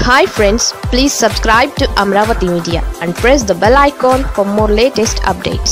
hi friends please subscribe to Amaravati media and press the bell icon for more latest updates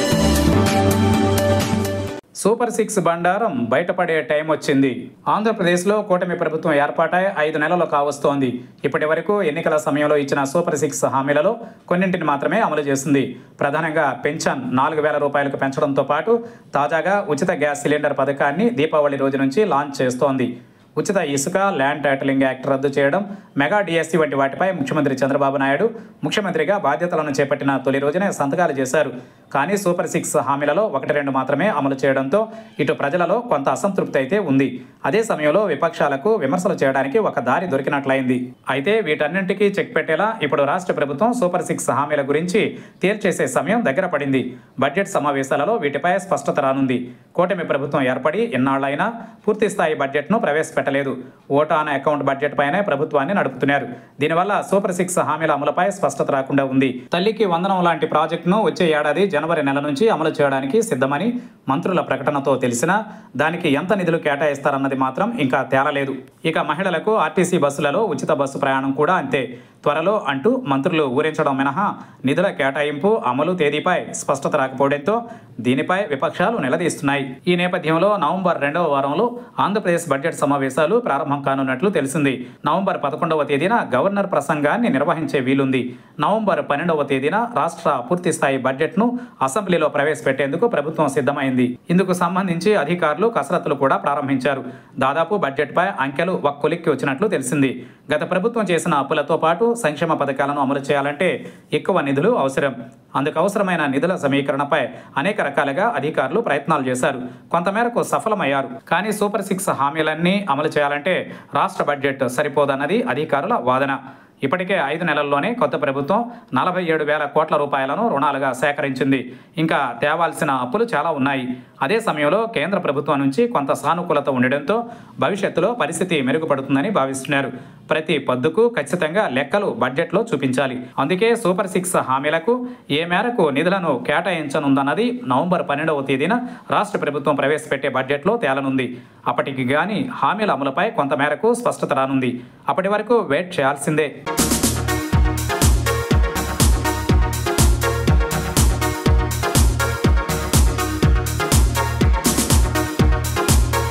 super six బండారం బయటపడే time వచ్చింది ఆంధ్రప్రదేశ్లో కూటమి ప్రభుత్వం ఏర్పాటై ఐదు నెలలు కావస్తోంది ఇప్పటి వరకు ఎన్నికల సమయంలో ఇచ్చిన సూపర్ సిక్స్ హామీలలో కొన్నింటిని మాత్రమే అమలు చేసింది ప్రధానంగా పెన్షన్ నాలుగు వేల రూపాయలకు పెంచడంతో పాటు తాజాగా ఉచిత గ్యాస్ సిలిండర్ పథకాన్ని దీపావళి రోజు నుంచి లాంచ్ చేస్తోంది ఉచిత ఇసుక ల్యాండ్ టైటిలింగ్ యాక్ట్ రద్దు చేయడం మెగా డిఎస్సి వంటి వాటిపై ముఖ్యమంత్రి చంద్రబాబు నాయుడు ముఖ్యమంత్రిగా బాధ్యతలను చేపట్టిన తొలి రోజునే సంతకాలు చేశారు కానీ సూపర్ సిక్స్ హామీలలో ఒకటి రెండు మాత్రమే అమలు చేయడంతో ఇటు ప్రజలలో కొంత అసంతృప్తి అయితే ఉంది అదే సమయంలో విపక్షాలకు విమర్శలు చేయడానికి ఒక దారి దొరికినట్లయింది అయితే వీటన్నింటికీ చెక్ పెట్టేలా ఇప్పుడు రాష్ట్ర ప్రభుత్వం సూపర్ సిక్స్ హామీల గురించి తేల్చేసే సమయం దగ్గర పడింది బడ్జెట్ సమావేశాలలో వీటిపై స్పష్టత రానుంది కూటమి ప్రభుత్వం ఏర్పడి ఎన్నాళ్లైనా పూర్తి స్థాయి బడ్జెట్ను ప్రవేశపెట్టలేదు ఓటు ఆన్ అకౌంట్ బడ్జెట్ పైనే ప్రభుత్వాన్ని నడుపుతున్నారు దీనివల్ల సూపర్ సిక్స్ హామీల అమలుపై స్పష్టత రాకుండా ఉంది తల్లికి వందనం లాంటి ప్రాజెక్టును వచ్చే ఏడాది జనవరి నెల నుంచి అమలు చేయడానికి సిద్ధమని మంత్రుల ప్రకటనతో తెలిసినా దానికి ఎంత నిధులు కేటాయిస్తారన్నది మాత్రం ఇంకా తేలలేదు ఇక మహిళలకు ఆర్టీసీ బస్సులలో ఉచిత బస్సు ప్రయాణం కూడా అంతే త్వరలో అంటూ మంత్రులు ఊరించడం మినహా నిధుల కేటాయింపు అమలు తేదీపై స్పష్టత రాకపోవడంతో దీనిపై విపక్షాలు నిలదీస్తున్నాయి ఈ నేపథ్యంలో నవంబర్ రెండవ వారంలో ఆంధ్రప్రదేశ్ బడ్జెట్ సమావేశాలు ప్రారంభం కానున్నట్లు తెలిసింది నవంబర్ పదకొండవ తేదీన గవర్నర్ ప్రసంగాన్ని నిర్వహించే వీలుంది నవంబర్ పన్నెండవ తేదీన రాష్ట్ర పూర్తి స్థాయి బడ్జెట్ను అసెంబ్లీలో ప్రవేశపెట్టేందుకు ప్రభుత్వం సిద్ధమైంది ఇందుకు సంబంధించి అధికారులు కసరత్తులు కూడా ప్రారంభించారు దాదాపు బడ్జెట్పై అంకెలు ఒక కొలిక్కి వచ్చినట్లు తెలిసింది గత ప్రభుత్వం చేసిన అప్పులతో పాటు సంక్షేమ పథకాలను అమలు చేయాలంటే ఎక్కువ నిధులు అవసరం అందుకు అవసరమైన నిధుల సమీకరణపై అనేక రకాలుగా అధికారులు ప్రయత్నాలు చేశారు కొంతమేరకు సఫలమయ్యారు కానీ సూపర్ సిక్స్ హామీలన్నీ అమలు చేయాలంటే రాష్ట్ర బడ్జెట్ సరిపోదన్నది అధికారుల వాదన ఇప్పటికే ఐదు నెలల్లోనే కొత్త ప్రభుత్వం నలభై ఏడు వేల కోట్ల రూపాయలను రుణాలుగా సేకరించింది ఇంకా తేవాల్సిన అప్పులు చాలా ఉన్నాయి అదే సమయంలో కేంద్ర ప్రభుత్వం నుంచి కొంత సానుకూలత ఉండడంతో భవిష్యత్తులో పరిస్థితి మెరుగుపడుతుందని భావిస్తున్నారు ప్రతి పద్దుకు ఖచ్చితంగా లెక్కలు బడ్జెట్లో చూపించాలి అందుకే సూపర్ సిక్స్ హామీలకు ఏ మేరకు నిధులను కేటాయించనుందన్నది నవంబర్ పన్నెండవ తేదీన రాష్ట్ర ప్రభుత్వం ప్రవేశపెట్టే బడ్జెట్లో తేలనుంది అప్పటికి గాని హామీల అమలుపై కొంత మేరకు స్పష్టత రానుంది అప్పటి వరకు వెయిట్ చేయాల్సిందే